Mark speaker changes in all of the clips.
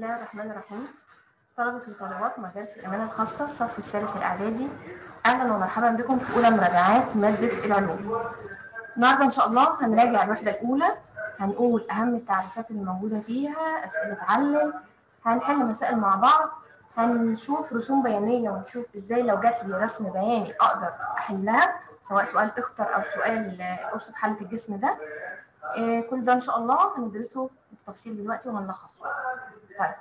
Speaker 1: الله الرحمن الرحيم طلبة وطالبات مدارس الأمانة الخاصة الصف الثالث الإعدادي أهلا ومرحبا بكم في أولى مراجعات مادة العلوم النهاردة إن شاء الله هنراجع الوحدة الأولى هنقول أهم التعريفات اللي موجودة فيها أسئلة علم هنحل مسائل مع بعض هنشوف رسوم بيانية ونشوف إزاي لو جات لي رسم بياني أقدر أحلها سواء سؤال اختر أو سؤال أوصف حالة الجسم ده آه، كل ده إن شاء الله هندرسه بالتفصيل دلوقتي وهنلخصه طيب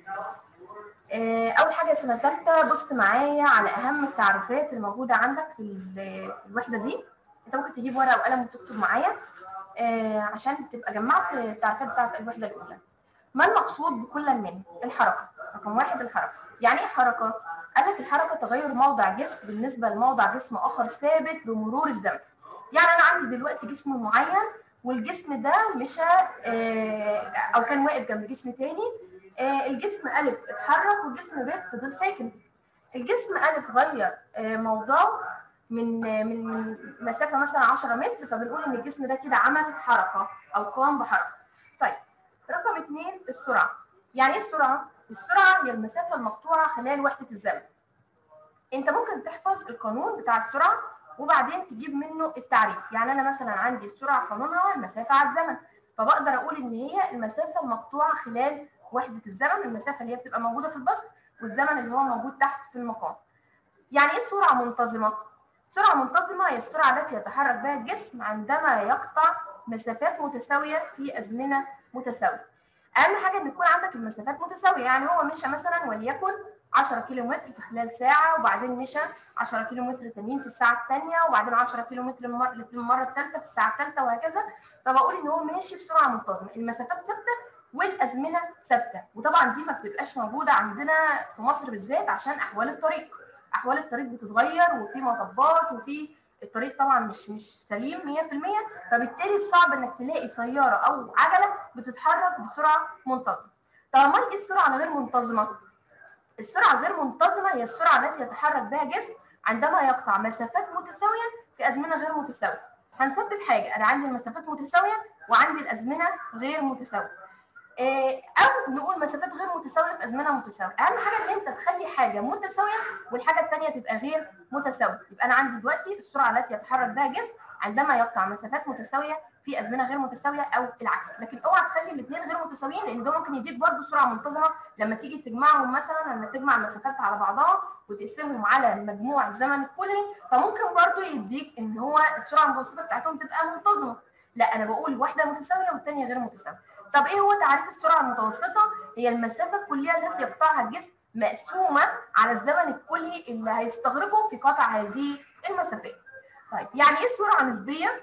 Speaker 1: آه، اول حاجه سنه ثالثه بص معايا على اهم التعريفات الموجوده عندك في ال- في الوحده دي انت ممكن تجيب ورقه وقلم وتكتب معايا آه، عشان تبقى جمعت التعريفات بتاعت الوحده الاولى ما المقصود بكل من الحركه رقم واحد الحركه يعني ايه حركه قال لك الحركه تغير موضع جسم بالنسبه لموضع جسم اخر ثابت بمرور الزمن يعني انا عندي دلوقتي جسم معين والجسم ده مشى آه، او كان واقف جنب جسم تاني آه، الجسم ألف اتحرك والجسم ب فضل ساكن الجسم ألف غير آه، موضعه من آه، من من مسافة مثلا 10 متر فبنقول إن الجسم ده كده عمل حركة أو قام بحركة طيب رقم اثنين السرعة يعني إيه السرعة؟ السرعة هي المسافة المقطوعة خلال وحدة الزمن أنت ممكن تحفظ القانون بتاع السرعة وبعدين تجيب منه التعريف يعني أنا مثلا عندي السرعة قانونها المسافة على الزمن فبقدر أقول إن هي المسافة المقطوعة خلال وحده الزمن المسافه اللي هي بتبقى موجوده في البسط والزمن اللي هو موجود تحت في المقام يعني ايه سرعه منتظمه سرعه منتظمه هي السرعه التي يتحرك بها الجسم عندما يقطع مسافات متساويه في ازمنه متساويه اهم حاجه ان يكون عندك المسافات متساويه يعني هو مشى مثلا وليكن 10 كيلو متر في خلال ساعه وبعدين مشى 10 كيلو متر تانيين في الساعه الثانيه وبعدين 10 كيلو متر المر- المره الثالثه في الساعه الثالثه وهكذا فبقول ان هو ماشي بسرعه منتظمه المسافات ثابته والازمنه ثابته وطبعا دي ما بتبقاش موجوده عندنا في مصر بالذات عشان احوال الطريق احوال الطريق بتتغير وفي مطبات وفي الطريق طبعا مش مش سليم 100% فبالتالي صعب انك تلاقي سياره او عجله بتتحرك بسرعه منتظمه طب امال ايه السرعه الغير منتظمه السرعه الغير منتظمه هي السرعه التي يتحرك بها جسم عندما يقطع مسافات متساويه في ازمنه غير متساويه هنثبت حاجه انا عندي المسافات متساويه وعندي الازمنه غير متساويه إيه، او نقول مسافات غير متساويه في ازمنه متساويه اهم حاجه ان انت تخلي حاجه متساويه والحاجه الثانيه تبقى غير متساويه يبقى انا عندي دلوقتي السرعه التي يتحرك بها جسم عندما يقطع مسافات متساويه في ازمنه غير متساويه او العكس لكن اوعى تخلي الاثنين غير متساويين لان ده ممكن يديك برضو سرعه منتظمه لما تيجي تجمعهم مثلا لما تجمع المسافات على بعضها وتقسمهم على مجموع الزمن الكلي فممكن برضو يديك ان هو السرعه المتوسطه بتاعتهم تبقى منتظمه لا انا بقول واحده متساويه والثانيه غير متساويه طب ايه هو تعريف السرعه المتوسطه هي المسافه الكليه التي يقطعها الجسم مقسومه على الزمن الكلي اللي هيستغرقه في قطع هذه المسافات طيب يعني ايه سرعه نسبيه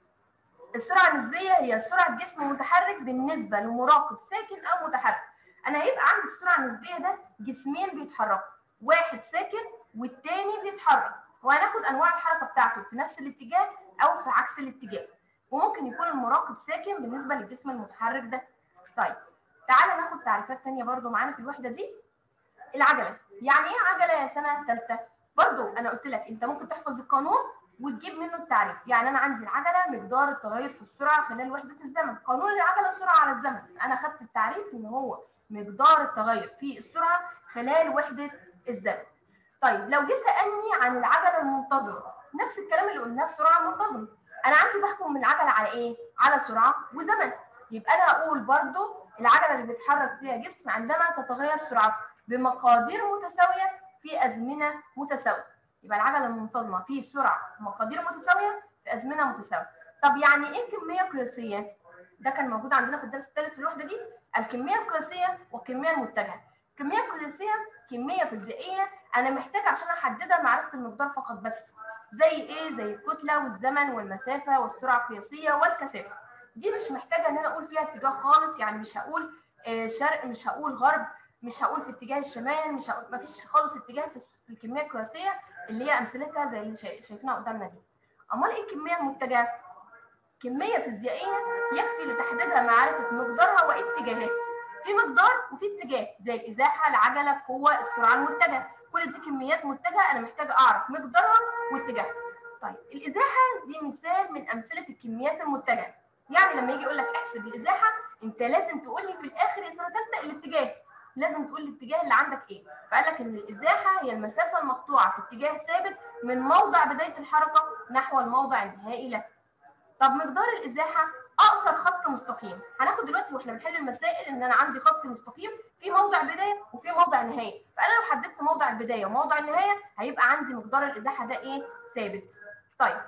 Speaker 1: السرعه النسبيه هي سرعه جسم متحرك بالنسبه لمراقب ساكن او متحرك انا هيبقى عندي في السرعه النسبيه ده جسمين بيتحركوا واحد ساكن والتاني بيتحرك وهناخد انواع الحركه بتاعته في نفس الاتجاه او في عكس الاتجاه وممكن يكون المراقب ساكن بالنسبه للجسم المتحرك ده طيب تعالى ناخد تعريفات تانية برضو معانا في الوحده دي العجله يعني ايه عجله يا سنه ثالثه برضو انا قلت لك انت ممكن تحفظ القانون وتجيب منه التعريف يعني انا عندي العجله مقدار التغير في السرعه خلال وحده الزمن قانون العجله سرعه على الزمن انا خدت التعريف ان هو مقدار التغير في السرعه خلال وحده الزمن طيب لو جه سالني عن العجله المنتظمه نفس الكلام اللي قلناه في سرعه منتظمه انا عندي بحكم من العجله على ايه على سرعه وزمن يبقى انا اقول برضو العجله اللي بيتحرك فيها جسم عندما تتغير سرعته بمقادير متساويه في ازمنه متساويه يبقى العجله المنتظمه في سرعه ومقادير متساويه في ازمنه متساويه طب يعني ايه كميه قياسيه ده كان موجود عندنا في الدرس الثالث في الوحده دي الكميه القياسيه والكميه المتجهه الكميه القياسيه كميه فيزيائيه انا محتاج عشان احددها معرفه المقدار فقط بس زي ايه زي الكتله والزمن والمسافه والسرعه القياسيه والكثافه دي مش محتاجه ان انا اقول فيها اتجاه خالص يعني مش هقول آه، شرق مش هقول غرب مش هقول في اتجاه الشمال مش هقول مفيش خالص اتجاه في في الكميه القياسيه اللي هي امثلتها زي اللي شايف- شايفينها قدامنا دي امال ايه الكميه المتجهه كميه فيزيائيه يكفي لتحديدها معرفه مقدارها واتجاهها في مقدار وفي اتجاه زي الازاحه العجله القوه السرعه المتجهه كل دي كميات متجهه انا محتاجه اعرف مقدارها واتجاهها طيب الازاحه دي مثال من امثله الكميات المتجهه يعني لما يجي يقول لك احسب الازاحه انت لازم تقول لي في الاخر يا سنه ثالثه الاتجاه لازم تقول الاتجاه اللي عندك ايه فقال لك ان الازاحه هي المسافه المقطوعه في اتجاه ثابت من موضع بدايه الحركه نحو الموضع النهائي له طب مقدار الازاحه اقصر خط مستقيم هناخد دلوقتي واحنا بنحل المسائل ان انا عندي خط مستقيم في موضع بدايه وفي موضع نهايه فانا لو حددت موضع البدايه وموضع النهايه هيبقى عندي مقدار الازاحه ده ايه ثابت طيب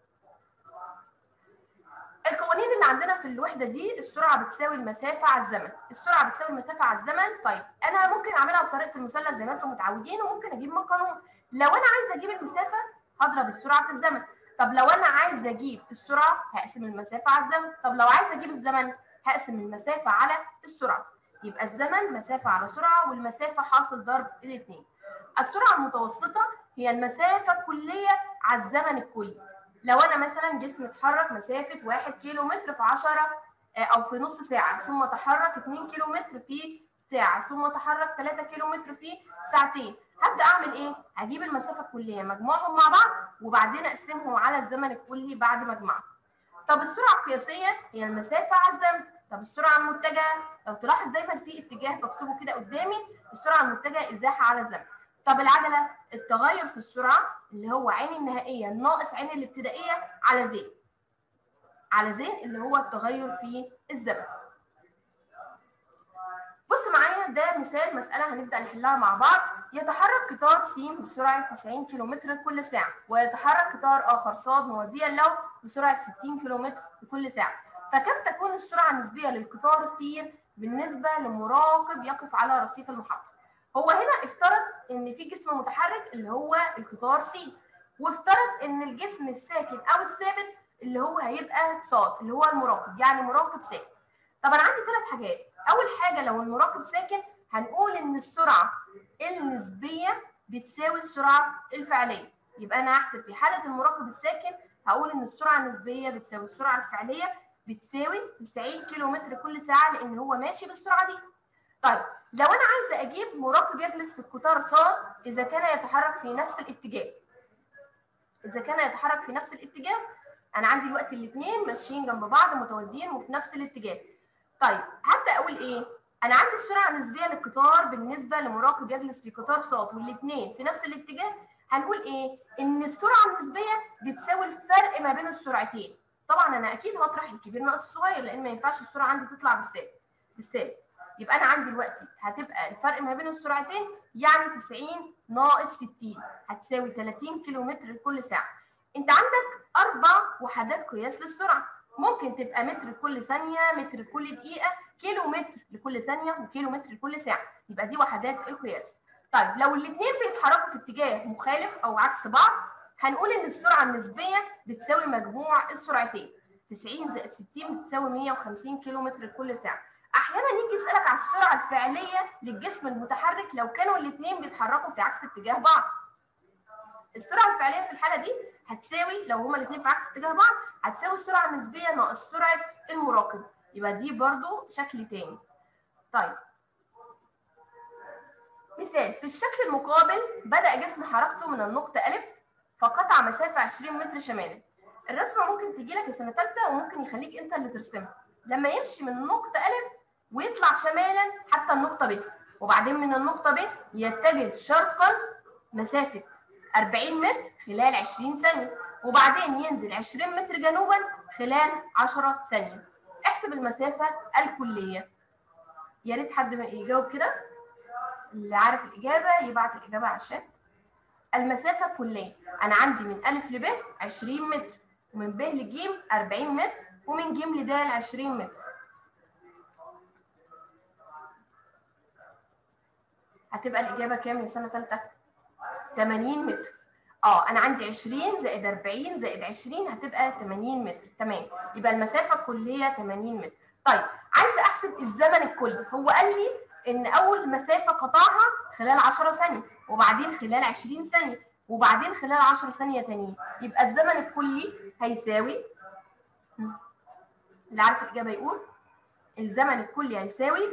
Speaker 1: القوانين اللي عندنا في الوحده دي السرعه بتساوي المسافه على الزمن السرعه بتساوي المسافه على الزمن طيب انا ممكن اعملها بطريقه المثلث زي ما انتم متعودين وممكن اجيب من قانون لو انا عايزه اجيب المسافه هضرب السرعه في الزمن طب لو انا عايزه اجيب السرعه هقسم المسافه على الزمن طب لو عايزه اجيب الزمن هقسم المسافه على السرعه يبقى الزمن مسافه على سرعه والمسافه حاصل ضرب الاثنين السرعه المتوسطه هي المسافه الكليه على الزمن الكلي لو انا مثلا جسمي اتحرك مسافه 1 كيلو متر في 10 او في نص ساعه ثم تحرك 2 كيلو متر في ساعه ثم تحرك 3 كيلو متر في ساعتين هبدا اعمل ايه هجيب المسافه الكليه مجموعهم مع بعض وبعدين اقسمهم على الزمن الكلي بعد ما اجمعهم طب السرعه القياسيه هي المسافه على الزمن طب السرعه المتجهه لو تلاحظ دايما في اتجاه بكتبه كده قدامي السرعه المتجهه ازاحه على الزمن طب العجله التغير في السرعه اللي هو عين النهائيه ناقص عين الابتدائيه على زين على زين اللي هو التغير في الزمن بص معايا ده مثال مسألة هنبدأ نحلها مع بعض يتحرك قطار س بسرعة 90 كم كل ساعة ويتحرك قطار آخر ص موازيا له بسرعة 60 كم كل ساعة فكم تكون السرعة النسبية للقطار س بالنسبة لمراقب يقف على رصيف المحطة هو هنا افترض ان في جسم متحرك اللي هو القطار س وافترض ان الجسم الساكن او الثابت اللي هو هيبقى ص اللي هو المراقب يعني مراقب ساكن طب انا عندي ثلاث حاجات اول حاجه لو المراقب ساكن هنقول ان السرعه النسبيه بتساوي السرعه الفعليه يبقى انا هحسب في حاله المراقب الساكن هقول ان السرعه النسبيه بتساوي السرعه الفعليه بتساوي 90 كيلو متر كل ساعه لان هو ماشي بالسرعه دي طيب لو انا عايزه اجيب مراقب يجلس في القطار ص اذا كان يتحرك في نفس الاتجاه اذا كان يتحرك في نفس الاتجاه انا عندي دلوقتي الاثنين ماشيين جنب بعض متوازيين وفي نفس الاتجاه طيب هبدا اقول ايه انا عندي السرعه النسبيه للقطار بالنسبه لمراقب يجلس في قطار ص والاثنين في نفس الاتجاه هنقول ايه ان السرعه النسبيه بتساوي الفرق ما بين السرعتين طبعا انا اكيد هطرح الكبير ناقص الصغير لان ما ينفعش السرعه عندي تطلع بالسالب بالسالب يبقى انا عندي دلوقتي هتبقى الفرق ما بين السرعتين يعني 90 ناقص 60 هتساوي 30 كيلو متر لكل ساعه انت عندك اربع وحدات قياس للسرعه ممكن تبقى متر كل ثانيه متر كل دقيقه كيلو متر لكل ثانيه وكيلو متر لكل ساعه يبقى دي وحدات القياس طيب لو الاثنين بيتحركوا في اتجاه مخالف او عكس بعض هنقول ان السرعه النسبيه بتساوي مجموع السرعتين 90 زائد 60 بتساوي 150 كيلو متر لكل ساعه احيانا يجي يسالك على السرعه الفعليه للجسم المتحرك لو كانوا الاثنين بيتحركوا في عكس اتجاه بعض السرعه الفعليه في الحاله دي هتساوي لو هما الاثنين في عكس اتجاه بعض هتساوي السرعه النسبيه ناقص سرعه المراقب يبقى دي برضو شكل تاني طيب مثال في الشكل المقابل بدا جسم حركته من النقطه الف فقطع مسافه 20 متر شمالا الرسمه ممكن تجي لك سنه ثالثه وممكن يخليك انت اللي ترسمها لما يمشي من النقطه الف ويطلع شمالا حتى النقطه ب وبعدين من النقطه ب يتجه شرقا مسافه 40 متر خلال 20 ثانيه وبعدين ينزل 20 متر جنوبا خلال 10 ثانيه احسب المسافه الكليه يا ريت حد يجاوب كده اللي عارف الاجابه يبعت الاجابه على الشات المسافه الكليه انا عندي من الف لب 20 متر ومن ب لج 40 متر ومن ج لد 20 متر هتبقى الاجابه كام يا سنه ثالثه 80 متر اه انا عندي 20 زائد 40 زائد 20 هتبقى 80 متر تمام يبقى المسافه الكليه 80 متر طيب عايزه احسب الزمن الكلي هو قال لي ان اول مسافه قطعها خلال 10 ثانيه وبعدين خلال 20 ثانيه وبعدين خلال 10 ثانيه تانيين يبقى الزمن الكلي هيساوي اللي عارف الاجابه يقول الزمن الكلي هيساوي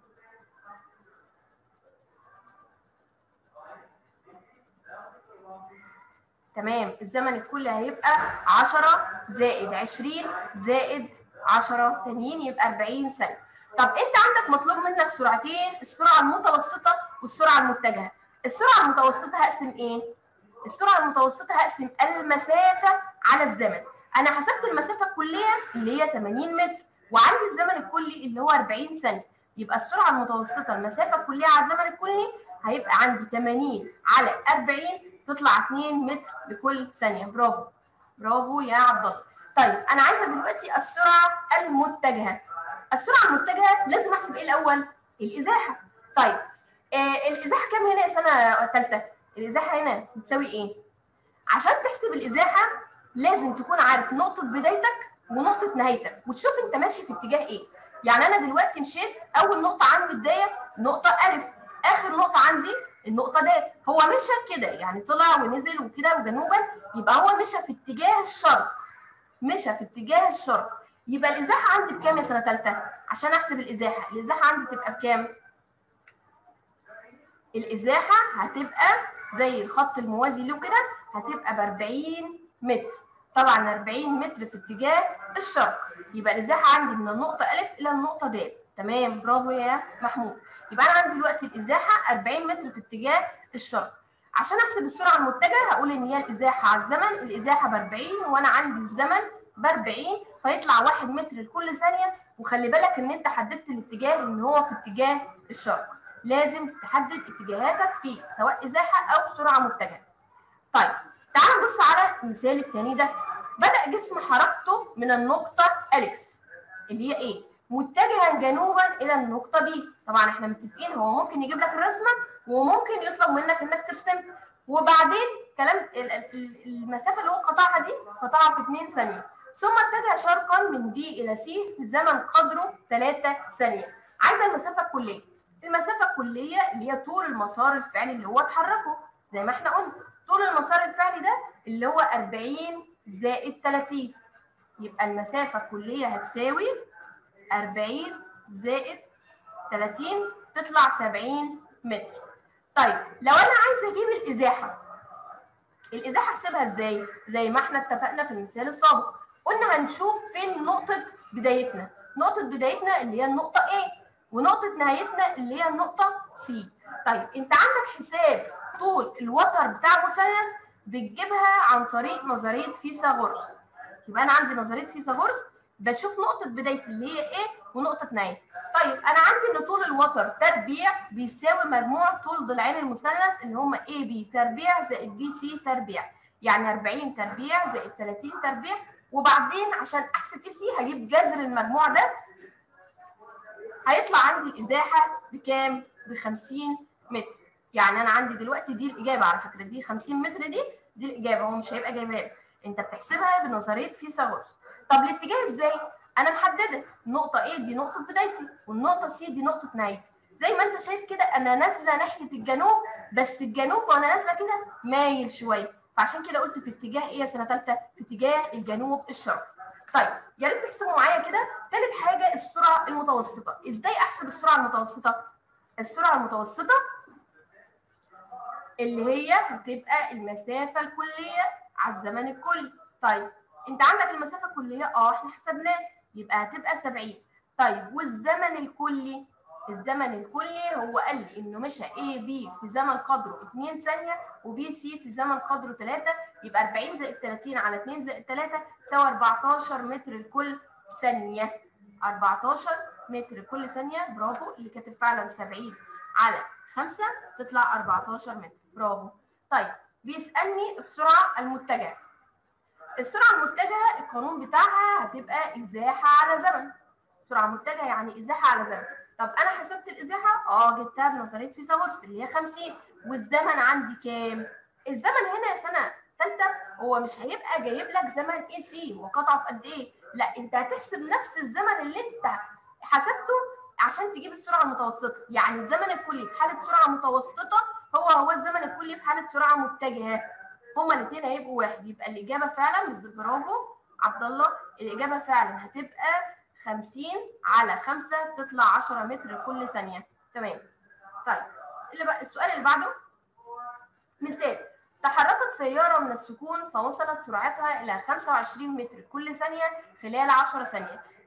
Speaker 1: تمام الزمن الكلي هيبقى 10 زائد 20 زائد 10 تانيين يبقى 40 ثانيه طب انت عندك مطلوب منك سرعتين السرعه المتوسطه والسرعه المتجهه السرعه المتوسطه هقسم ايه السرعه المتوسطه هقسم المسافه على الزمن انا حسبت المسافه الكليه اللي هي 80 متر وعندي الزمن الكلي اللي هو 40 ثانيه يبقى السرعه المتوسطه المسافه الكليه على الزمن الكلي هيبقى عندي 80 على 40 تطلع 2 متر لكل ثانيه برافو برافو يا عبد الله طيب انا عايزه دلوقتي السرعه المتجهه السرعه المتجهه لازم احسب ايه الاول الازاحه طيب آه الازاحه كام هنا يا سنه ثالثه الازاحه هنا بتساوي ايه عشان تحسب الازاحه لازم تكون عارف نقطه بدايتك ونقطه نهايتك وتشوف انت ماشي في اتجاه ايه يعني انا دلوقتي مشيت اول نقطه عندي بدايه نقطه الف اخر نقطه عندي النقطه د هو مشى كده يعني طلع ونزل وكده وجنوبا يبقى هو مشى في اتجاه الشرق مشى في اتجاه الشرق يبقى الازاحه عندي بكام يا سنه ثالثه عشان احسب الازاحه الازاحه عندي تبقى بكام الازاحه هتبقى زي الخط الموازي له كده هتبقى ب 40 متر طبعا 40 متر في اتجاه الشرق يبقى الازاحه عندي من النقطه ا الى النقطه د تمام برافو يا محمود يبقى انا عندي دلوقتي الازاحه 40 متر في اتجاه الشرق عشان احسب السرعه المتجهه هقول ان هي الازاحه على الزمن الازاحه ب 40 وانا عندي الزمن ب 40 فيطلع 1 متر لكل ثانيه وخلي بالك ان انت حددت الاتجاه ان هو في اتجاه الشرق لازم تحدد اتجاهاتك في سواء ازاحه او سرعه متجهه طيب تعال نبص على المثال الثاني ده بدا جسم حركته من النقطه ا اللي هي ايه متجها جنوبا الى النقطه ب طبعا احنا متفقين هو ممكن يجيب لك الرسمه وممكن يطلب منك انك ترسم وبعدين كلام المسافه اللي هو قطعها دي قطعها في 2 ثانيه ثم اتجه شرقا من ب الى س في زمن قدره 3 ثانيه عايزه المسافه الكليه المسافه الكليه اللي هي طول المسار الفعلي اللي هو اتحركه زي ما احنا قلنا طول المسار الفعلي ده اللي هو 40 زائد 30 يبقى المسافه الكليه هتساوي 40 زائد 30 تطلع 70 متر طيب لو انا عايزه اجيب الازاحه الازاحه احسبها ازاي زي ما احنا اتفقنا في المثال السابق قلنا هنشوف فين نقطه بدايتنا نقطه بدايتنا اللي هي النقطه A ونقطه نهايتنا اللي هي النقطه C طيب انت عندك حساب طول الوتر بتاع مثلث بتجيبها عن طريق نظريه فيثاغورس يبقى انا عندي نظريه فيثاغورس بشوف نقطه بدايتي اللي هي A ونقطه نهايتي طيب انا عندي ان طول الوتر تربيع بيساوي مجموع طول ضلعين المثلث اللي هم اي بي تربيع زائد بي سي تربيع يعني 40 تربيع زائد 30 تربيع وبعدين عشان احسب اي سي هجيب جذر المجموع ده هيطلع عندي الازاحه بكام؟ ب 50 متر يعني انا عندي دلوقتي دي الاجابه على فكره دي 50 متر دي دي الاجابه هو مش هيبقى جايبها لك انت بتحسبها بنظريه فيثاغورس طب الاتجاه ازاي؟ انا محدده نقطه A دي نقطه بدايتي والنقطه C دي نقطه نهايتي زي ما انت شايف كده انا نازله ناحيه الجنوب بس الجنوب وانا نازله كده مايل شويه فعشان كده قلت في اتجاه ايه يا سنه ثالثه في اتجاه الجنوب الشرقي طيب يا ريت تحسبوا معايا كده ثالث حاجه السرعه المتوسطه ازاي احسب السرعه المتوسطه السرعه المتوسطه اللي هي هتبقى المسافه الكليه على الزمن الكلي طيب انت عندك المسافه الكليه اه احنا حسبناه يبقى هتبقى 70 طيب والزمن الكلي الزمن الكلي هو قال لي انه مشى A B في زمن قدره 2 ثانيه وبي سي في زمن قدره 3 يبقى 40 زائد 30 على 2 زائد 3 تساوي 14 متر لكل ثانيه 14 متر كل ثانيه برافو اللي كاتب فعلا 70 على 5 تطلع 14 متر برافو طيب بيسالني السرعه المتجهه السرعه المتجهه القانون بتاعها هتبقى ازاحه على زمن سرعه متجهه يعني ازاحه على زمن طب انا حسبت الازاحه اه جبتها بنظريه فيثاغورس اللي هي 50 والزمن عندي كام الزمن هنا يا سنه ثالثه هو مش هيبقى جايب لك زمن اي سي وقطعه في قد ايه لا انت هتحسب نفس الزمن اللي انت حسبته عشان تجيب السرعه المتوسطه يعني الزمن الكلي في حاله سرعه متوسطه هو هو الزمن الكلي في حاله سرعه متجهه هما الاثنين هيبقوا واحد يبقى الاجابه فعلا بس برافو عبد الله الاجابه فعلا هتبقى 50 على 5 تطلع 10 متر كل ثانيه تمام طيب اللي بقى السؤال اللي بعده مثال تحركت سيارة من السكون فوصلت سرعتها إلى 25 متر كل ثانية خلال 10 ثانية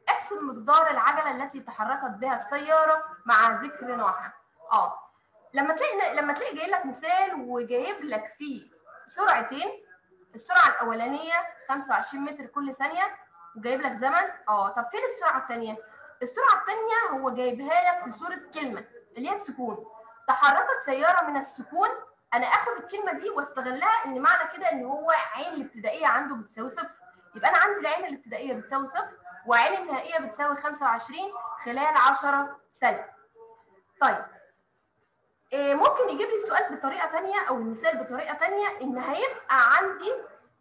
Speaker 1: احسب مقدار العجله التي تحركت بها السياره مع ذكر نوعها اه لما تلاقي لما تلاقي جاي لك مثال وجايب لك فيه سرعتين السرعه الاولانيه 25 متر كل ثانيه وجايب لك زمن اه طب فين السرعه الثانيه السرعه الثانيه هو جايبها لك في صوره كلمه اللي هي السكون تحركت سياره من السكون انا اخد الكلمه دي واستغلها ان معنى كده ان هو عين الابتدائيه عنده بتساوي صفر يبقى انا عندي العين الابتدائيه بتساوي صفر وعين النهائيه بتساوي 25 خلال 10 ثانيه طيب إيه ممكن يجيب لي السؤال بطريقه ثانيه او المثال بطريقه ثانيه ان هيبقى عندي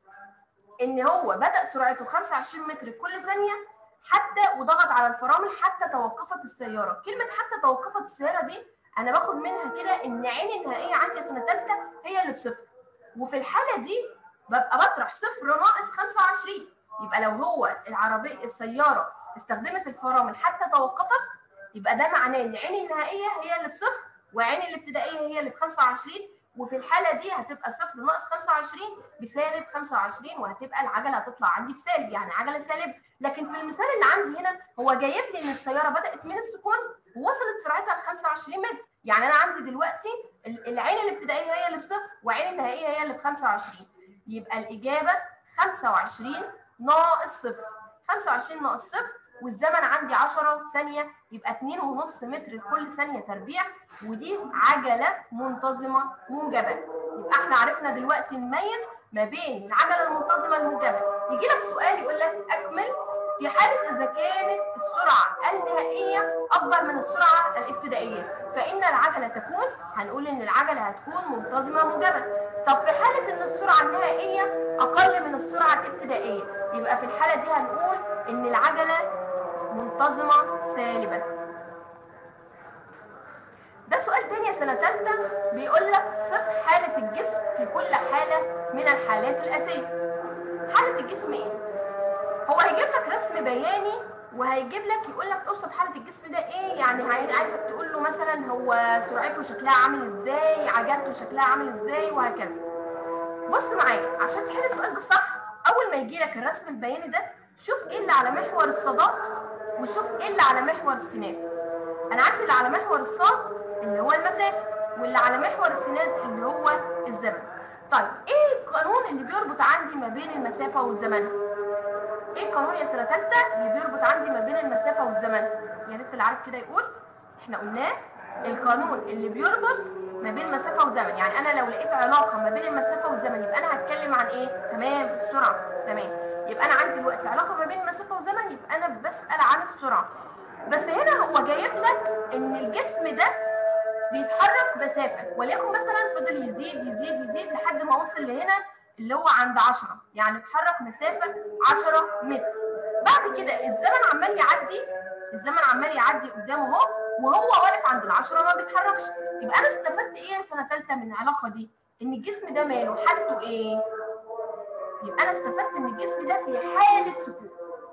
Speaker 1: ان هو بدا سرعته 25 متر كل ثانيه حتى وضغط على الفرامل حتى توقفت السياره كلمه حتى توقفت السياره دي انا باخد منها كده ان عين النهائيه عندي سنه ثالثه هي اللي بصفر وفي الحاله دي ببقى بطرح صفر ناقص 25 يبقى لو هو العربيه السياره استخدمت الفرامل حتى توقفت يبقى ده معناه ان عين النهائيه هي اللي بصفر وعين الابتدائيه هي اللي ب 25 وفي الحاله دي هتبقى صفر ناقص 25 بسالب 25 وهتبقى العجله هتطلع عندي بسالب يعني عجله سالب لكن في المثال اللي عندي هنا هو جايب لي ان السياره بدات من السكون ووصلت سرعتها ل 25 متر يعني انا عندي دلوقتي العين الابتدائيه هي اللي بصفر وعين النهائيه هي اللي ب 25 يبقى الاجابه 25 ناقص صفر 25 ناقص صفر والزمن عندي 10 ثانيه يبقى 2.5 متر لكل ثانيه تربيع ودي عجله منتظمه موجبه يبقى احنا عرفنا دلوقتي نميز ما بين العجله المنتظمه الموجبه يجي لك سؤال يقول لك اكمل في حاله اذا كانت السرعه النهائيه اكبر من السرعه الابتدائيه فان العجله تكون هنقول ان العجله هتكون منتظمه موجبه طب في حاله ان السرعه النهائيه اقل من السرعه الابتدائيه يبقى في الحاله دي هنقول ان العجله منتظمه سالبه ده سؤال تاني سنه ثالثه بيقول لك صف حاله الجسم في كل حاله من الحالات الاتيه حاله الجسم ايه هو هيجيب لك رسم بياني وهيجيب لك يقول لك اوصف حاله الجسم ده ايه يعني عايزك تقول له مثلا هو سرعته شكلها عامل ازاي عجلته شكلها عامل ازاي وهكذا بص معايا عشان تحل السؤال ده صح اول ما يجي لك الرسم البياني ده شوف ايه اللي على محور الصادات وشوف ايه اللي على محور السينات انا عندي اللي على محور الصاد اللي هو المسافه واللي على محور السينات اللي هو الزمن طيب ايه القانون اللي بيربط عندي ما بين المسافه والزمن ايه القانون يا سنه ثالثه اللي بيربط عندي ما بين المسافه والزمن يا ريت اللي عارف كده يقول احنا قلناه القانون اللي بيربط ما بين مسافه وزمن يعني انا لو لقيت علاقه ما بين المسافه والزمن يبقى انا هتكلم عن ايه تمام السرعه تمام يبقى انا عندي دلوقتي علاقه ما بين المسافه والزمن يبقى انا بسال عن السرعه بس هنا هو جايب لك ان الجسم ده بيتحرك مسافه وليكن مثلا فضل يزيد يزيد يزيد لحد ما وصل لهنا اللي هو عند 10 يعني اتحرك مسافه 10 متر بعد كده الزمن عمال يعدي الزمن عمال يعدي قدامه اهو وهو واقف عند ال10 ما بيتحركش يبقى انا استفدت ايه سنه ثالثه من العلاقه دي ان الجسم ده ماله حالته ايه يبقى انا استفدت ان الجسم ده في حاله سكون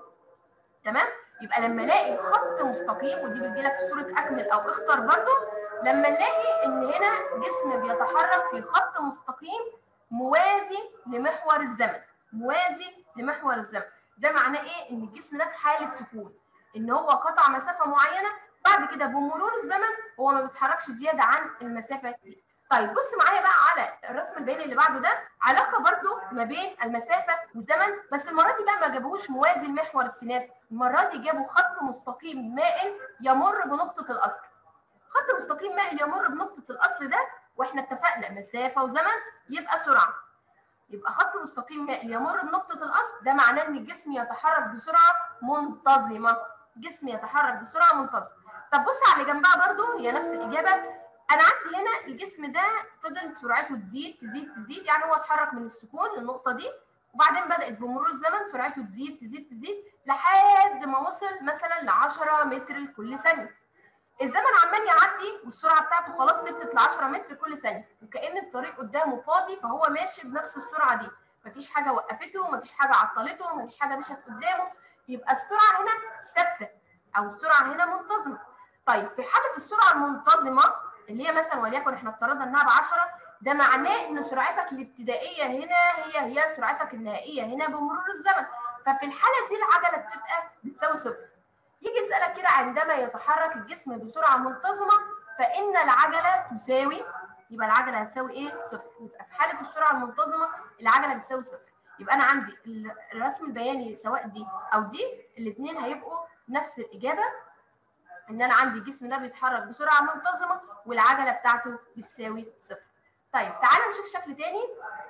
Speaker 1: تمام يبقى لما الاقي خط مستقيم ودي بتجي لك في صوره اكمل او اختر برضو لما نلاقي ان هنا جسم بيتحرك في خط مستقيم موازي لمحور الزمن موازي لمحور الزمن ده معناه ايه ان الجسم ده في حاله سكون ان هو قطع مسافه معينه بعد كده بمرور الزمن هو ما بيتحركش زياده عن المسافه دي طيب بص معايا بقى على الرسم البياني اللي بعده ده علاقه برضو ما بين المسافه والزمن بس المره دي بقى ما جابوهوش موازي لمحور السينات المره دي جابوا خط مستقيم مائل يمر بنقطه الاصل خط مستقيم مائل يمر بنقطه الاصل ده واحنا اتفقنا مسافه وزمن يبقى سرعه يبقى خط مستقيم مائل يمر بنقطه الاصل ده معناه ان الجسم يتحرك بسرعه منتظمه جسم يتحرك بسرعه منتظمه طب بص على اللي جنبها برضو هي نفس الاجابه انا عندي هنا الجسم ده فضل سرعته تزيد تزيد تزيد يعني هو اتحرك من السكون للنقطه دي وبعدين بدات بمرور الزمن سرعته تزيد تزيد تزيد لحد ما وصل مثلا ل 10 متر لكل ثانيه الزمن عمال يعدي والسرعه بتاعته خلاص ثبتت ل 10 متر كل ثانيه وكان الطريق قدامه فاضي فهو ماشي بنفس السرعه دي مفيش حاجه وقفته مفيش حاجه عطلته مفيش حاجه مشت قدامه يبقى السرعه هنا ثابته او السرعه هنا منتظمه طيب في حاله السرعه المنتظمه اللي هي مثلا وليكن احنا افترضنا انها ب 10 ده معناه ان سرعتك الابتدائيه هنا هي هي سرعتك النهائيه هنا بمرور الزمن ففي الحاله دي العجله بتبقى بتساوي صفر يجي يسالك كده عندما يتحرك الجسم بسرعه منتظمه فان العجله تساوي يبقى العجله هتساوي ايه؟ صفر يبقى في حاله السرعه المنتظمه العجله بتساوي صفر يبقى انا عندي الرسم البياني سواء دي او دي الاثنين هيبقوا نفس الاجابه ان انا عندي الجسم ده بيتحرك بسرعه منتظمه والعجله بتاعته بتساوي صفر. طيب تعالى نشوف شكل تاني.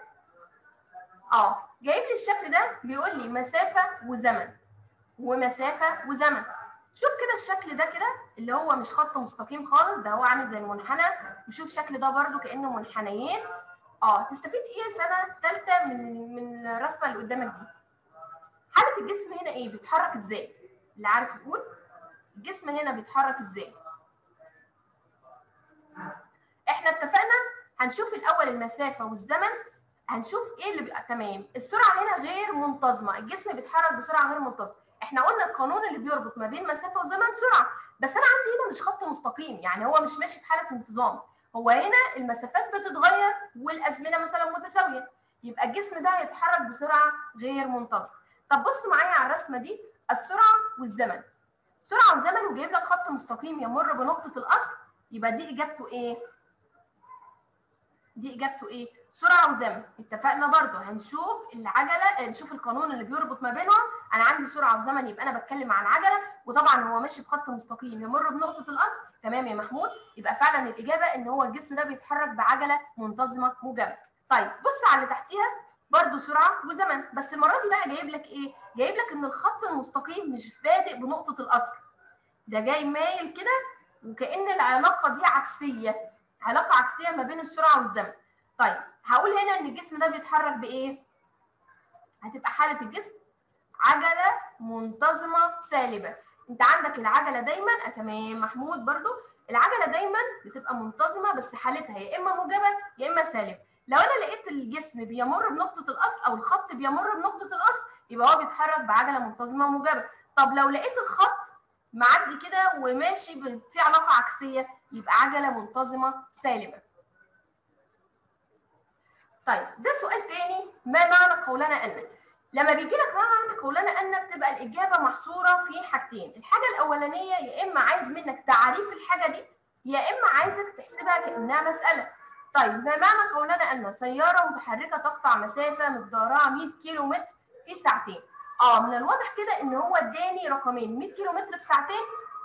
Speaker 1: اه جايب لي الشكل ده بيقول لي مسافه وزمن ومسافه وزمن. شوف كده الشكل ده كده اللي هو مش خط مستقيم خالص ده هو عامل زي المنحنى وشوف الشكل ده برده كانه منحنيين اه تستفيد ايه سنه ثالثه من من الرسمه اللي قدامك دي حاله الجسم هنا ايه بيتحرك ازاي اللي عارف يقول الجسم هنا بيتحرك ازاي احنا اتفقنا هنشوف الاول المسافه والزمن هنشوف ايه اللي بيبقى تمام السرعه هنا غير منتظمه الجسم بيتحرك بسرعه غير منتظمه احنا قلنا القانون اللي بيربط ما بين مسافه وزمن سرعه بس انا عندي هنا مش خط مستقيم يعني هو مش ماشي في حاله انتظام هو هنا المسافات بتتغير والازمنه مثلا متساويه يبقى الجسم ده هيتحرك بسرعه غير منتظمه طب بص معايا على الرسمه دي السرعه والزمن سرعه وزمن وجايب لك خط مستقيم يمر بنقطه الاصل يبقى دي اجابته ايه دي اجابته ايه سرعه وزمن اتفقنا برضو هنشوف العجله نشوف القانون اللي بيربط ما بينهم انا عندي سرعه وزمن يبقى انا بتكلم عن العجله وطبعا هو ماشي بخط مستقيم يمر بنقطه الاصل تمام يا محمود يبقى فعلا الاجابه ان هو الجسم ده بيتحرك بعجله منتظمه موجبه طيب بص على اللي تحتيها برضه سرعه وزمن بس المره دي بقى جايب لك ايه جايب لك ان الخط المستقيم مش بادئ بنقطه الاصل ده جاي مايل كده وكأن العلاقة دي عكسية علاقة عكسية ما بين السرعة والزمن طيب هقول هنا ان الجسم ده بيتحرك بايه هتبقى حالة الجسم عجلة منتظمة سالبة انت عندك العجلة دايما آه تمام محمود برضو العجلة دايما بتبقى منتظمة بس حالتها يا اما موجبة يا اما سالب لو انا لقيت الجسم بيمر بنقطة الاصل او الخط بيمر بنقطة الاصل يبقى هو بيتحرك بعجلة منتظمة موجبة طب لو لقيت الخط معدي كده وماشي في علاقه عكسيه يبقى عجله منتظمه سالبه. طيب ده سؤال تاني ما معنى قولنا ان؟ لما بيجي لك ما معنى قولنا ان بتبقى الاجابه محصوره في حاجتين، الحاجه الاولانيه يا اما عايز منك تعريف الحاجه دي يا اما عايزك تحسبها كانها مساله. طيب ما معنى قولنا ان سياره متحركه تقطع مسافه مقدارها 100 كيلو متر في ساعتين؟ اه من الواضح كده ان هو اداني رقمين 100 كيلو متر في ساعتين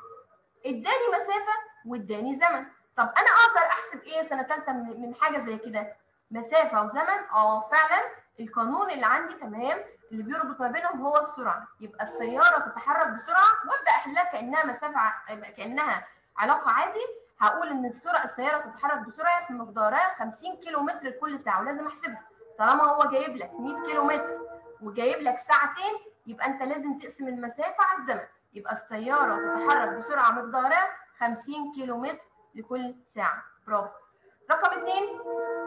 Speaker 1: اداني مسافه واداني زمن طب انا اقدر احسب ايه سنه ثالثه من, من حاجه زي كده مسافه وزمن اه فعلا القانون اللي عندي تمام اللي بيربط ما بينهم هو السرعه يبقى السياره تتحرك بسرعه وابدا احلها كانها مسافه كانها علاقه عادي هقول ان السرعه السياره تتحرك بسرعه مقدارها 50 كيلو متر لكل ساعه ولازم احسبها طالما هو جايب لك 100 كيلو متر وجايب لك ساعتين يبقى انت لازم تقسم المسافه على الزمن يبقى السياره تتحرك بسرعه مقدارها 50 كيلو متر لكل ساعه برافو رقم اثنين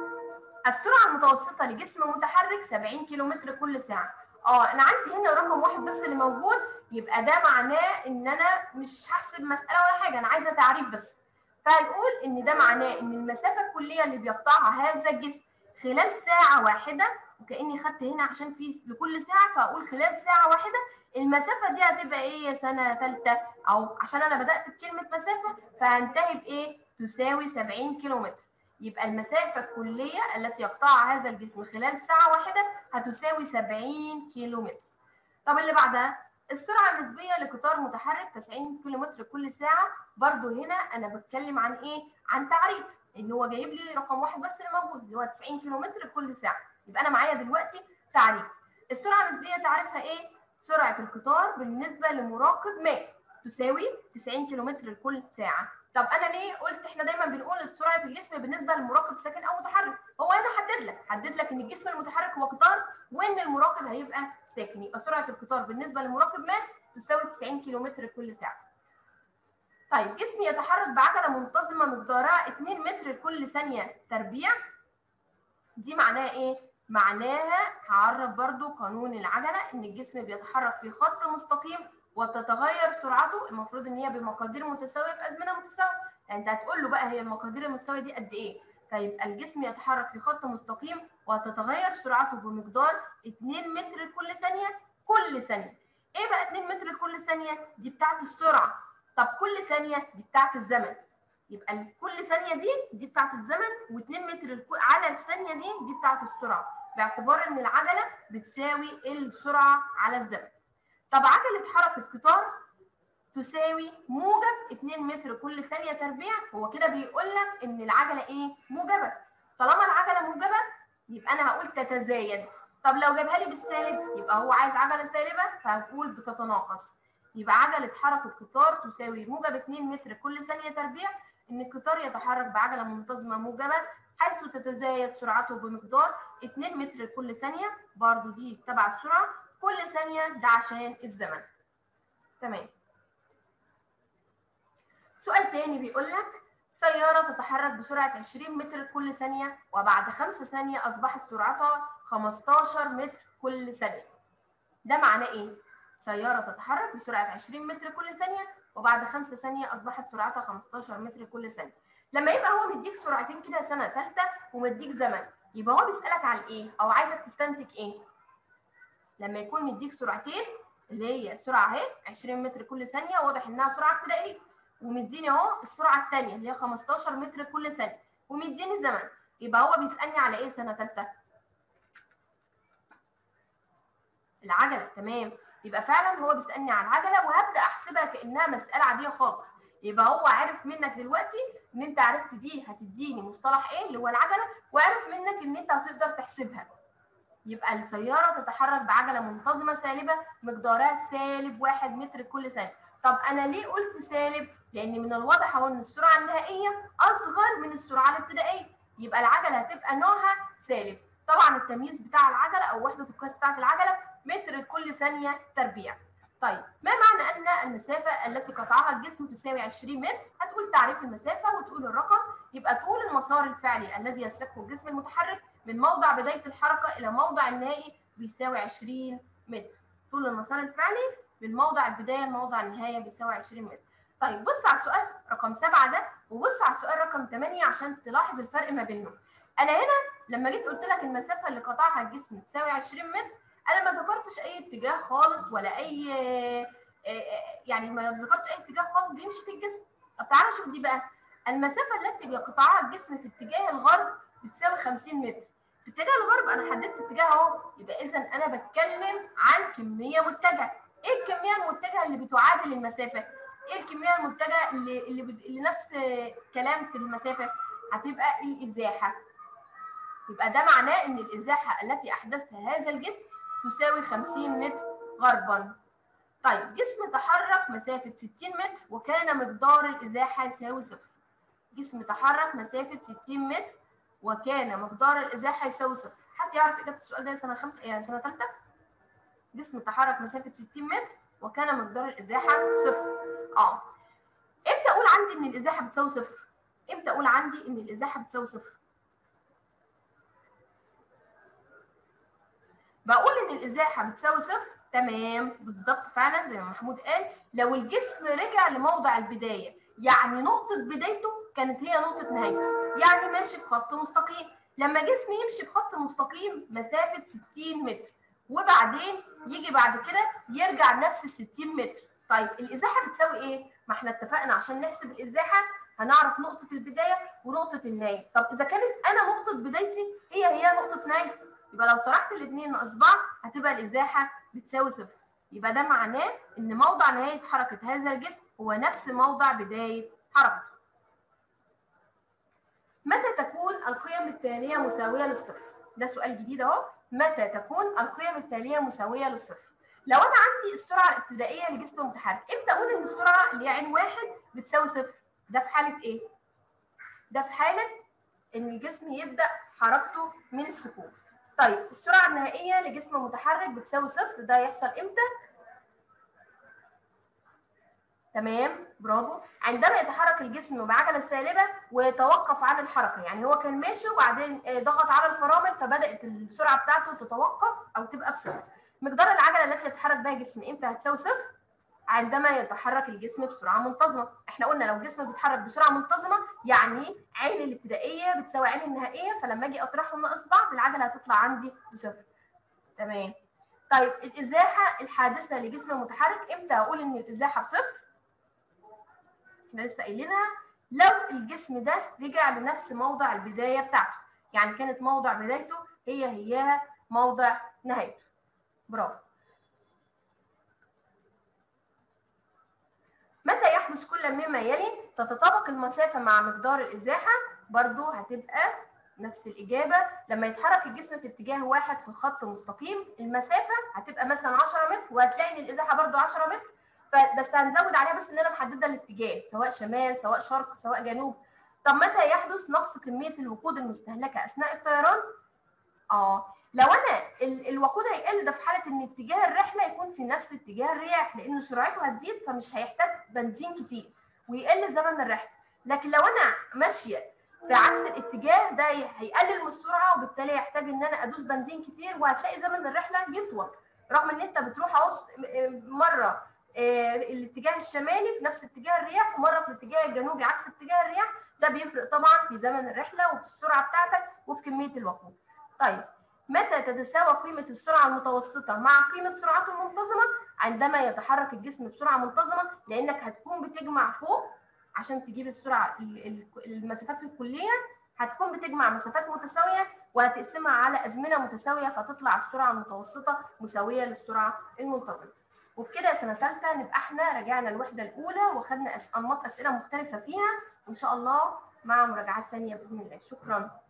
Speaker 1: السرعه المتوسطه لجسم متحرك 70 كيلو متر كل ساعه اه انا عندي هنا رقم واحد بس اللي موجود يبقى ده معناه ان انا مش هحسب مساله ولا حاجه انا عايزه تعريف بس فهنقول ان ده معناه ان المسافه الكليه اللي بيقطعها هذا الجسم خلال ساعه واحده وكاني خدت هنا عشان في لكل ساعه فاقول خلال ساعه واحده المسافه دي هتبقى ايه يا سنه ثالثه او عشان انا بدات بكلمه مسافه فهنتهي بايه تساوي 70 كيلو متر يبقى المسافه الكليه التي يقطعها هذا الجسم خلال ساعه واحده هتساوي 70 كيلو متر طب اللي بعدها السرعه النسبيه لقطار متحرك 90 كيلو متر كل ساعه برضو هنا انا بتكلم عن ايه عن تعريف ان هو جايب لي رقم واحد بس اللي موجود اللي هو 90 كيلو متر كل ساعه يبقى انا معايا دلوقتي تعريف السرعه النسبيه تعريفها ايه سرعه القطار بالنسبه لمراقب ما تساوي 90 كيلو متر لكل ساعه طب انا ليه قلت احنا دايما بنقول سرعه الجسم بالنسبه للمراقب ساكن او متحرك هو هنا حدد لك حدد لك ان الجسم المتحرك هو قطار وان المراقب هيبقى ساكن يبقى سرعه القطار بالنسبه لمراقب ما تساوي 90 كيلو متر كل ساعه طيب جسم يتحرك بعجله منتظمه مقدارها 2 متر لكل ثانيه تربيع دي معناها ايه معناها هعرف برضو قانون العجله ان الجسم بيتحرك في خط مستقيم وتتغير سرعته المفروض ان هي بمقادير متساويه في ازمنه متساويه يعني انت هتقول له بقى هي المقادير المتساويه دي قد ايه فيبقى الجسم يتحرك في خط مستقيم وتتغير سرعته بمقدار 2 متر لكل ثانيه كل ثانيه ايه بقى 2 متر لكل ثانيه دي بتاعت السرعه طب كل ثانيه دي بتاعت الزمن يبقى كل ثانيه دي دي بتاعت الزمن و2 متر على الثانيه دي دي بتاعت السرعه باعتبار ان العجله بتساوي السرعه على الزمن طب عجله حركه قطار تساوي موجب 2 متر كل ثانيه تربيع هو كده بيقول لك ان العجله ايه موجبه طالما العجله موجبه يبقى انا هقول تتزايد طب لو جابها لي بالسالب يبقى هو عايز عجله سالبه فهنقول بتتناقص يبقى عجله حركه قطار تساوي موجب 2 متر كل ثانيه تربيع ان القطار يتحرك بعجله منتظمه موجبه حيث تتزايد سرعته بمقدار 2 متر لكل ثانيه برضو دي تبع السرعه كل ثانيه ده عشان الزمن تمام سؤال تاني بيقول لك سيارة تتحرك بسرعة 20 متر كل ثانية وبعد 5 ثانية أصبحت سرعتها 15 متر كل ثانية. ده معناه إيه؟ سيارة تتحرك بسرعة 20 متر كل ثانية وبعد 5 ثانية أصبحت سرعتها 15 متر كل ثانية. لما يبقى هو مديك سرعتين كده سنة ثالثة ومديك زمن، يبقى هو بيسألك عن إيه؟ أو عايزك تستنتج إيه؟ لما يكون مديك سرعتين اللي هي سرعة أهي 20 متر كل ثانية واضح إنها سرعة ابتدائية. ومديني اهو السرعه الثانيه اللي هي 15 متر كل ثانيه ومديني زمن يبقى هو بيسالني على ايه سنه ثالثه العجله تمام يبقى فعلا هو بيسالني على العجله وهبدا احسبها كانها مساله عاديه خالص يبقى هو عارف منك دلوقتي ان انت عرفت دي هتديني مصطلح ايه اللي هو العجله وعرف منك ان انت هتقدر تحسبها يبقى السياره تتحرك بعجله منتظمه سالبه مقدارها سالب 1 متر كل ثانيه طب انا ليه قلت سالب لان من الواضح اهو ان السرعه النهائيه اصغر من السرعه الابتدائيه يبقى العجله هتبقى نوعها سالب طبعا التمييز بتاع العجله او وحده القياس بتاعه العجله متر كل ثانيه تربيع طيب ما معنى ان المسافه التي قطعها الجسم تساوي 20 متر هتقول تعريف المسافه وتقول الرقم يبقى طول المسار الفعلي الذي يسلكه الجسم المتحرك من موضع بدايه الحركه الى موضع النهائي بيساوي 20 متر طول المسار الفعلي من موضع البدايه لموضع النهايه بيساوي 20 متر طيب بص على السؤال رقم 7 ده وبص على السؤال رقم 8 عشان تلاحظ الفرق ما بينهم انا هنا لما جيت قلت لك المسافه اللي قطعها الجسم تساوي 20 متر انا ما ذكرتش اي اتجاه خالص ولا اي يعني ما ذكرتش اي اتجاه خالص بيمشي في الجسم طب تعالى نشوف دي بقى المسافه التي قطعها الجسم في اتجاه الغرب بتساوي 50 متر في اتجاه الغرب انا حددت اتجاه اهو يبقى اذا انا بتكلم عن كميه متجهه ايه الكميه المتجهه اللي بتعادل المسافه ايه الكميه المتجهه اللي اللي, اللي نفس كلام في المسافه هتبقى الازاحه يبقى ده معناه ان الازاحه التي احدثها هذا الجسم تساوي 50 متر غربا طيب جسم تحرك مسافه 60 متر وكان مقدار الازاحه يساوي صفر جسم تحرك مسافه 60 متر وكان مقدار الازاحه يساوي صفر حد يعرف اجابه السؤال ده سنه خمسه يعني سنه ثالثه جسم تحرك مسافه 60 متر وكان مقدار الازاحه صفر اه امتى اقول عندي ان الازاحه بتساوي صفر امتى اقول عندي ان الازاحه بتساوي صفر بقول ان الازاحه بتساوي صفر تمام بالظبط فعلا زي ما محمود قال لو الجسم رجع لموضع البدايه يعني نقطه بدايته كانت هي نقطه نهايته يعني ماشي في خط مستقيم لما جسم يمشي في خط مستقيم مسافه 60 متر وبعدين يجي بعد كده يرجع نفس ال 60 متر طيب الازاحه بتساوي ايه ما احنا اتفقنا عشان نحسب الازاحه هنعرف نقطه البدايه ونقطه النهايه طب اذا كانت انا نقطه بدايتي هي هي نقطه نهايتي يبقى لو طرحت الاثنين ناقص بعض هتبقى الازاحه بتساوي صفر يبقى ده معناه ان موضع نهايه حركه هذا الجسم هو نفس موضع بدايه حركته متى تكون القيم التاليه مساويه للصفر ده سؤال جديد اهو متى تكون القيم التاليه مساويه للصفر لو انا عندي السرعه الابتدائيه لجسم متحرك امتى اقول ان السرعه اللي هي عين واحد بتساوي صفر ده في حاله ايه ده في حاله ان الجسم يبدا حركته من السكون طيب السرعه النهائيه لجسم متحرك بتساوي صفر ده يحصل امتى تمام برافو عندما يتحرك الجسم بعجله سالبه ويتوقف عن الحركه يعني هو كان ماشي وبعدين ضغط على الفرامل فبدات السرعه بتاعته تتوقف او تبقى بصفر مقدار العجله التي يتحرك بها الجسم امتى هتساوي صفر عندما يتحرك الجسم بسرعه منتظمه احنا قلنا لو الجسم بيتحرك بسرعه منتظمه يعني عين الابتدائيه بتساوي عين النهائيه فلما اجي اطرحهم ناقص بعض العجله هتطلع عندي بصفر تمام طيب الازاحه الحادثه لجسم متحرك امتى اقول ان الازاحه بصفر احنا لسه قايلينها لو الجسم ده رجع لنفس موضع البدايه بتاعته يعني كانت موضع بدايته هي هياها موضع نهايته برافو متى يحدث كل مما يلي تتطابق المسافه مع مقدار الازاحه برضو هتبقى نفس الإجابة لما يتحرك الجسم في اتجاه واحد في خط مستقيم المسافة هتبقى مثلا 10 متر وهتلاقي إن الإزاحة برضو 10 متر فبس هنزود عليها بس إن أنا محددة الاتجاه سواء شمال سواء شرق سواء جنوب طب متى يحدث نقص كمية الوقود المستهلكة أثناء الطيران؟ آه لو أنا الوقود هيقل ده في حالة إن اتجاه الرحلة يكون في نفس اتجاه الرياح لأن سرعته هتزيد فمش هيحتاج بنزين كتير ويقل زمن الرحلة لكن لو أنا ماشية في عكس الاتجاه ده هيقلل من السرعه وبالتالي يحتاج ان انا ادوس بنزين كتير وهتلاقي زمن الرحله يطول رغم ان انت بتروح اهو مره الاتجاه الشمالي في نفس اتجاه الرياح ومره في الاتجاه الجنوبي عكس اتجاه الرياح ده بيفرق طبعا في زمن الرحله وفي السرعه بتاعتك وفي كميه الوقود. طيب متى تتساوى قيمه السرعه المتوسطه مع قيمه سرعته المنتظمه؟ عندما يتحرك الجسم بسرعه منتظمه لانك هتكون بتجمع فوق عشان تجيب السرعه المسافات الكليه هتكون بتجمع مسافات متساويه وهتقسمها على ازمنه متساويه فتطلع السرعه المتوسطه مساويه للسرعه المنتظمه. وبكده يا سنه ثالثه نبقى احنا راجعنا الوحده الاولى وخدنا انماط اسئله مختلفه فيها وان شاء الله مع مراجعات ثانيه باذن الله شكرا.